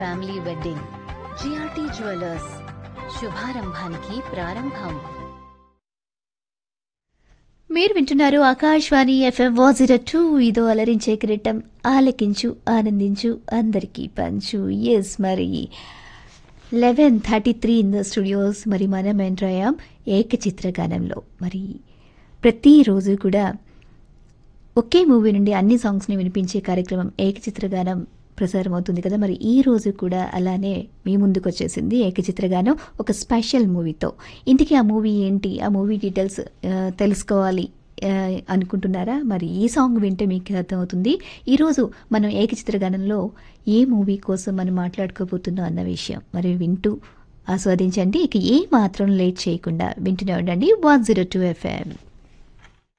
family wedding GRT jewellers శుభారంభానికి ప్రారంభం మీరు వింటున్నారు Akashvani FM one zero two ఇదో అలరించే కిరీటం ఆలకించు ఆనందించు అందరికీ పంచు ఎస్ మరి eleven thirty three in the studios మరి మనం ఎంటర్ అయ్యాం ఏకచిత్ర గానంలో మరి ప్రతిరోజు కూడా ఒకే మూవీ నుండి అన్ని సాంగ్స్ని వినిపించే కార్యక్రమం ఏకచిత్ర గానం ప్రసారం అవుతుంది కదా మరి ఈ రోజు కూడా అలానే మీ ముందుకు వచ్చేసింది ఏకచిత్ర గానం ఒక స్పెషల్ మూవీతో ఇంటికి ఆ మూవీ ఏంటి ఆ మూవీ డీటెయిల్స్ ఆ, తెలుసుకోవాలి ఆ, అనుకుంటున్నారా మరి ఈ సాంగ్ వింటే మీకు అర్థమవుతుంది ఈరోజు మనం ఏకచిత్ర గానంలో ఏ మూవీ కోసం మనం మాట్లాడుకోబోతున్నాం అన్న విషయం మరి వింటూ ఆస్వాదించండి ఇక ఏ మాత్రం లేట్ చేయకుండా వింటూనే ఉండండి వన్ జీరో టూ ఎఫ్ఎం